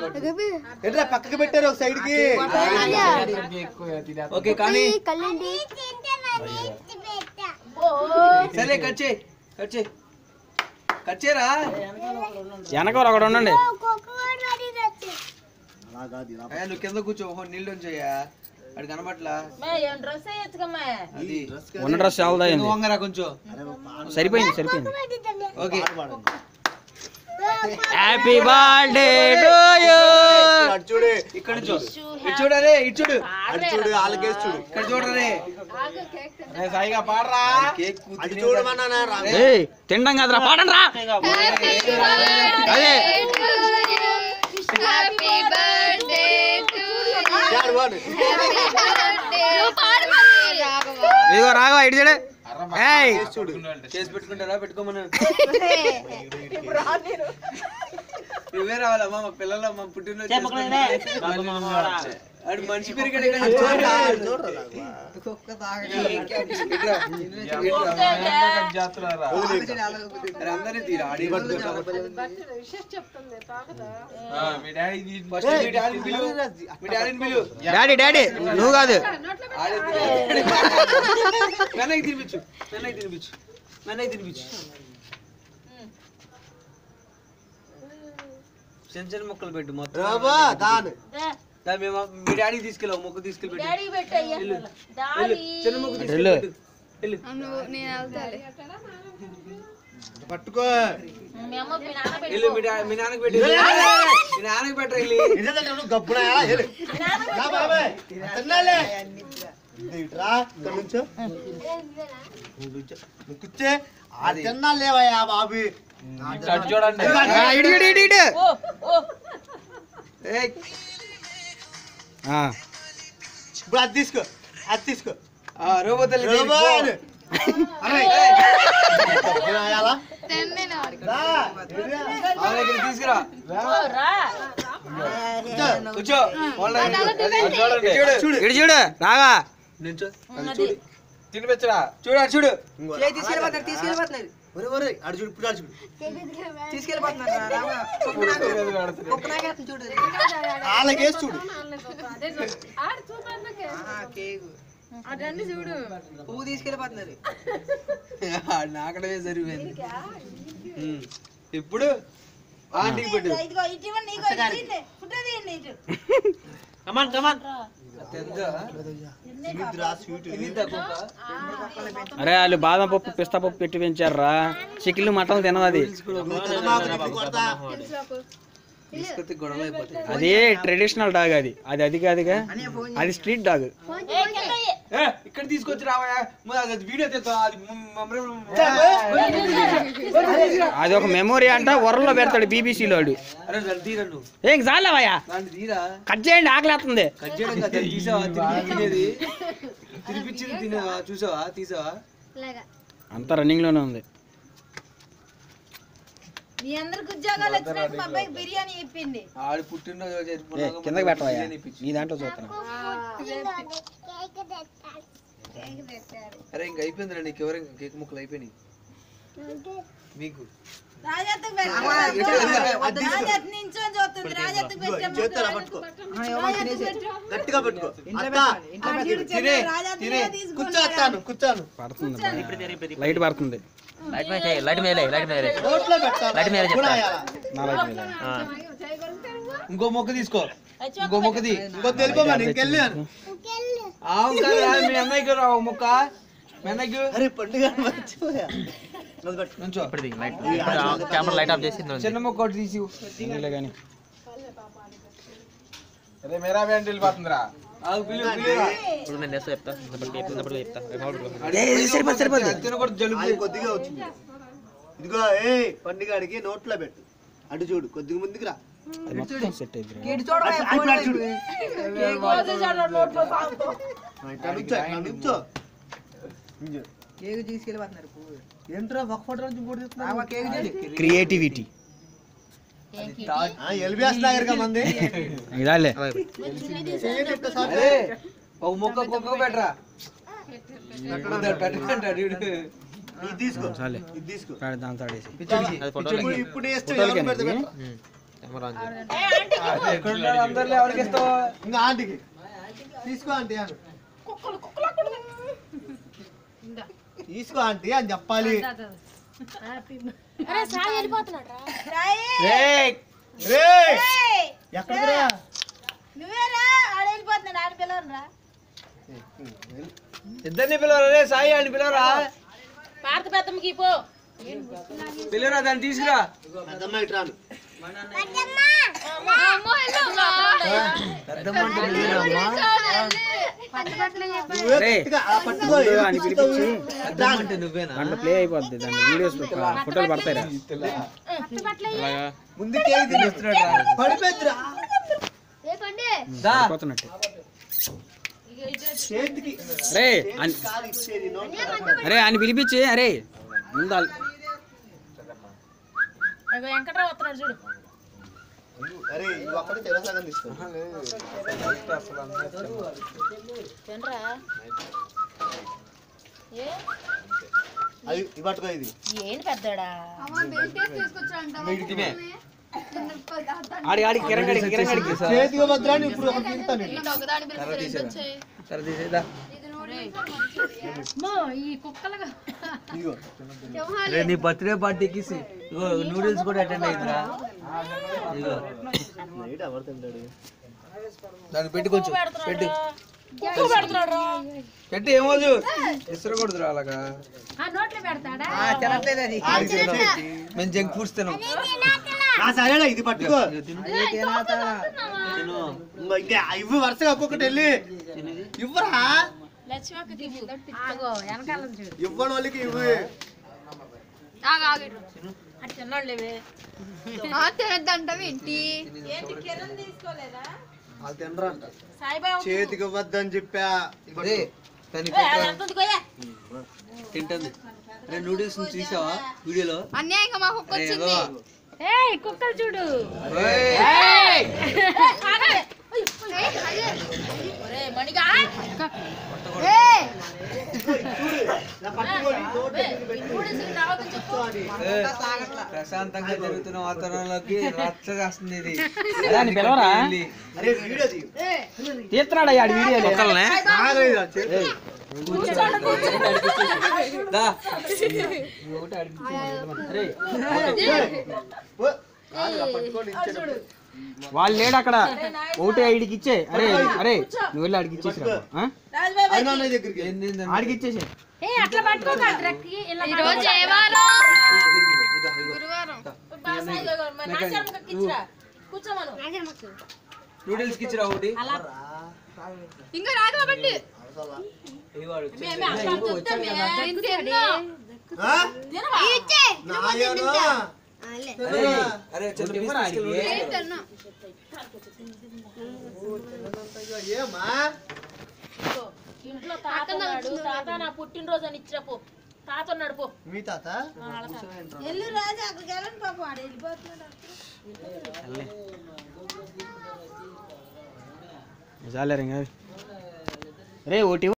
ఎట్లా పక్కకి పెట్టారు ఒక సైడ్ కి ఓకే కానీ కళ్ళండి సరే కట్ చేయి కట్ చేయి కట్ చేయరా వెనకాల ఒకడు ఉండండి అలా కాదు ఇలా అయ్యా నువ్వు కింద కూర్చో ఓహో నీళ్ళు ఉంచయ్యా అడు కనబట్లా డ్రెస్ వేయచ్చుకమ్మా అది ఉన్న డ్రెస్ చాలా నువ్వు అయింది వంగరా కొంచెం సరిపోయింది సరిపోయింది okay happy birthday to you అటు చూడు ఇక్కడ నుంచో ఇటు చూడరే ఇటు చూడు అటు చూడు వాళ్ళకేసి చూడు ఇక్కడ చూడరే సాయిగా పాడరా కేక్ అటు చూడమన్నా రా ఏయ్ తినడం కాదురా పాడండి రా అదే హ్యాపీ బర్త్డే చాలు వాడు. ఇదిగో రాఘవ ఇటు చూడు ఏయ్ చూడు చేసి పెట్టుకుంటారా పెట్టుకోమను నువ్వే రావాలమ్మా మా పిల్లలమ్మా పుట్టినరోజు చేసుకుంటున్నా. ఆడు మనిషి పెరిగాడు ఇక్కడ. చూడరా, చూడరా రాఘవ. ఇట్రా, ఇట్రా. అరే అందరినీ తీరా ఆడి ఫస్ట్ మీ డాడీని పిలు మీ డాడీని పిలు డాడీ డాడీ నువ్వు కాదు ఆడిని పిలు. వెనక్కి తినిపించు వెనక్కి తినిపించు వెనక్కి తినిపించు చిన్న చిన్న ముక్కలు పెట్టు మొత్తం రాబా దాని దా మేము మీ డాడీకి తీసుకెళ్ళావు మొక్క తీసుకెళ్ళి పెట్టు డాడీ పెట్టయ్యా వెళ్ళు. డాడీ చిన్న మొక్క వెళ్ళు. తీసుకెళ్ళి పెట్టు. వెళ్ళు. నేను వెళ్తాలే పట్టుకో మీ అమ్మ మీ నాన్న వెళ్ళు మీ డా- మీ నాన్నకి పెట్టు మీ నాన్నకి పెట్టరు వెళ్ళి ఇదేంటంటే నువ్వు గబ్బునా ఏలు. రా బాబాయ్ తిన్నాలే ఇది ఇటురా ఇక్కడ నుంచో నువ్వు నుంచో. నువ్వు కూర్చే ఆ తిన్నా లేవయ్యా బాబు చూడండి ఆ, ఇటు ఇటు ఇటు ఇటు ఓ ఓ ఏయ్, ఆ, ఇప్పుడు అది తీసుకో అది తీసుకో ఆ రోబో తల్లి దీనికి రాబా పో. అను. అరే గబ్బునా అయ్యాలా? రా, ఎదురుగా. వాళ్ళ దగ్గర తీసుకురా ఓ రా కూర్చో. కూర్చో వాళ్ళ దగ్గర. అది చూడండి చూడు చూడు ఇటు చూడు రాగా నుంచో అది తినిపించరా చూడు అటు చూడు ఇంకో. ఒరే, ఒరే, అటు చూడు ఇప్పుడు అటు చూడు వాళ్ళకేసి చూడు నాకడమే సరిపోయింది ఉమ్. ఇప్పుడు ఆంటీకి పెట్టు ఇదిగో ఇటు ఇవ్వండి ఇదిగో ఇటు ఫుడ్ తీయండి ఇటు తెద్దా? స్వీట్ రా స్వీట్ తినిద్దా కుక్క? అరే వాళ్ళు బాదం పప్పు పిస్తా పప్పు పెట్టి పెంచారా చికెన్లు మటన్ తినదు అది నువ్వు తినమాకు, నీకు కొడతా. తీసుకొస్తే గొడవలు అయిపోతాయి అది ట్రెడిషనల్ డాగ్ అది అది అది కాదుగా అది స్ట్రీట్ డాగ్ ఏ కింద ఏ. ఏ, ఇక్కడ తీసుకొచ్చి రావా అది వీడియో తెస్తా అది అది ఒక మెమొరీ అంట వరల్లో పెడతాడు బీబీసీలో వాడు అరే దాన్ని తీరా నువ్వు ఏం చాలవయ్యా దాన్ని తీరా కట్ చేయండి ఆకలేస్తుంది కట్ చేయడం కదా దాన్ని తీసావా తిరిగి తినేది తినిపించింది తినవా చూసావా తీసావా అంత రన్నింగ్ లోనే ఉంది మీ అందరికి ఉద్యోగాలు వచ్చినట్టు మా అబ్బాయికి బిర్యానీ చెప్పింది ఆడు పుట్టినరోజు ఏ జరుపుకున్నాక కిందకి పెట్టవయ్యా బిర్యానీ ఇప్పించు. నీ దాంట్లో చూస్తాను అరే ఇంక అయిపోయిందిరా నీకు ఎవరు ఇంకా కేక్ ముక్కలు అయిపోయినాయి మీకు రాజాతకు రాజాత్ నించొని చూస్తుంది రాజాతకు ఇదిగో, ఈ చేత్తో ఇలా పట్టుకో పెట్టాము గట్టిగా పెట్టుకో అత్త, తినే తినే కూర్చో అత్తాను కూర్చోను పడుతుంది లైట్ పడుతుంది లైట్ మీద చేయి, లైట్ మీద లే, లైట్ మీద లే. నోట్లో పెట్టాలి లైట్ మీద చెప్తా. కూడా వేయాలా? నా లైట్ మీద ఆ. ఇంకో మొక్క తీసుకో ఇంకో మొక్క తీ ఇంకో తెలిపోమని ఇంకెళ్ళాను అవును కదా మీ అన్నయ్యకి రా ఒక మొక్క మీ అన్నయ్యకి అరే పండుగ మర్చిపోయా అది పట్టు. నుంచో ఇప్పుడు దిగు, లైట్ ఇప్పుడు ఆ కెమెరా లైట్ ఆఫ్ చేసి ఇందులో ఉంది. చిన్న మొక్క ఒకటి తీసి ఎందుకులే కానీ ఆగు, పిలు, పిలురా. ఇప్పుడు నేను చేస్తా చెప్తా ఇంతప్పటికి చెప్తా, ఇంతప్పటికి చెప్తా రేపు మామిడి పట్టుకో. సరిపోతుంది సరిపోతుంది తినకూడదు జలుబు అది కొద్దిగా వచ్చింది ఇదిగో ఏ పండుగాడికి నోట్లో పెట్టు అటు చూడు కొద్దిగా ముందుకు రా అది మొత్తం సెట్ అయిపోయింది అటు- అటు అటు చూడు ఇట్లా నుంచో, ఇట్లా నుంచో. ఇంజో. ఏంట్రా ఒక ఫోటో నుంచి ఇంకోటి తీస్తున్నావు? క్రియేటివిటీ ఆ, ఎల్బిఎస్ నగర్ గా మంది ఇదాలే అరే ఒక మొక్క కుక్క పెట్టరా పెట్టంటాడు వీడు. ఇది తీసుకో చాలే ఇది తీసుకో దాంతో ఆడేసి పిచ్చిడికి. అది ఫోటో ఇప్పుడు ఇప్పుడు వేస్తే ఫోటోలకేనా ఎవరు పెడితే ఇది? పెట్టు. ఉమ్. కెమెరా ఆన్ చేయి. ఎక్కడున్నారు అందరిలో ఎవరికి ఇస్తావు ఇంకా ఆంటీకి తీసుకో ఆంటీ అని తీసుకో ఆంటీ అని చెప్పాలి రాయి రేయ్ రే ఎక్కడికి రా నువ్వేరా ఆడ వెళ్ళిపోతున్నాడు ఆడ పిల్లలు రా ఇద్దరిని పిలవరా రే సాయి అని పిలవరా పార్త పెద్దమ్మకి పో పిలవరా దాన్ని తీసుకురా పెద్దమ్మ ఇటు రాను అమ్మో వెళ్ళు నువ్వే రే. గట్టిగా ఆ పట్టుకో ముందు అని పిలిపించి పెద్దమ్మంటే నువ్వేనా దాంట్లో ప్లే అయిపోద్ది దాంట్లో వీడియోస్ ఫోటోలు పడతాయిరా అలాగా ముందుకి ఏది తినేస్తున్నాడు పడిపోద్దురా దా పోతున్నట్టు చేతికి రే అని కాదు ఇచ్చేది నో అరే అని పిలిపించి అరే ముందు ఆల్- వెంకట్రావు వస్తున్నాడు చూడు అరే ఇవి ఒక్కడే తెల్ల సగం తీసుకో తినరా ఏ అది ఇవి పట్టుకో ఇది ఏంటి పెద్దడా తినే ఆడి ఆడి కిరణ్ గడికి కిరణ్ గడికి చేతికి భద్రాన్ని ఇప్పుడు ఒకటి తింటాను నేను. ఒకదాని పిలిచి సరే తీసేదా ఈ కుక్కలుగా ఇదిగో రే నీ బర్త్డే పార్టీకి సి- ఇగో నూడిల్స్ కూడా అటెండ్ అయిందిరా ఇగో నైట్ ఎవరు తింటాడు దాన్ని పెట్టి కొంచెం పెట్టి కుక్క పెడుతున్నాడు పెట్టి ఏమోజు ఇసురకూడదురా అలాగా నోట్లో పెడతాడా తినట్లేదు అది ఆడికి తెచ్చి. మేము జంక్ ఫుడ్స్ తినం ఆ, సరేనా ఇది పట్టుకో తిను ఇంకో ఇంకా ఇవ్వు వరుసగా ఒక్కొక్కటి వెళ్ళి ఇవ్వరా లక్ష్మక్క దిగు ఆగో వెనకాల చూడు ఇవ్వని వాళ్ళకి ఇవ్వు ఆగు, ఆగు. అటు తిన్నాడు లేవే ఆ, తినొద్దంటావు ఏంటి ఏంటి కిరణ్ తీసుకోలేదా వాళ్ళు తినరంట సాయిబాబా చేతికి ఇవ్వద్దని చెప్పా రే దాన్ని ఏ, అది ఎంత ఉంది కొయ్య? తింటుంది రే నూడిల్స్ చూసావా వీడియోలో అన్యాయంగా మాకు ఒక్క వచ్చింది ఏయ్ కుక్కలు చూడు ఏయ్! ఒరే మణిగా నా పట్టుకోని నోట్లో నూడిల్స్ రావద్దని చెప్పు ఏయ్, ప్రశాంతంగా జరుగుతున్న వాతావరణంలోకి రచ్చ చేస్తుంది ఇది అరే అని పిలవరా వెళ్ళి. అరే వీడియో తీ తీస్తున్నాడు ఆడి వీడియో కుక్కలనే ఆగలేదు ఆ చేతి. దా ఓ, ఆగురా, పట్టుకొని ఇచ్చాడు. వాళ్ళు లేడు అక్కడ ఒకటి ఐడికి ఇచ్చే అరే అరే నువ్వు వెళ్ళి ఆడికి ఇచ్చేసి రా ఆ? రాజుబాబు అది నాన్న దగ్గరికి ఏంది ఏంది? ఆడికి ఇచ్చేసి ఏ అట్లా పట్టుకోక అట్రక్కి ఇలా ఈ రోజు ఏ వారం గురువారం ఇచ్చిరా కూర్చోమను నూడిల్స్ కి ఇచ్చిరా ఒకటి ఇంకా రాదు కాబట్టి ఇవాడు మేము అట్లా చూద్దామే. నేను తిన్నా. ఆ? తినవా? నాయనా. అరే అరే చిన్న పీస్ తీసుకెళ్ళి నేను తిన్నా. ఏమా ఇంట్లో తాత ఉన్నాడు తాత నా పుట్టినరోజు అని ఇచ్చిరా పో తాత ఉన్నాడు పో మీ తాత ఎల్లు రాజు అక్కడికి వెళ్ళండి పాపం ఆడ వెళ్ళిపోతున్నాడు చాలేరు ఇంకా రే ఒకటి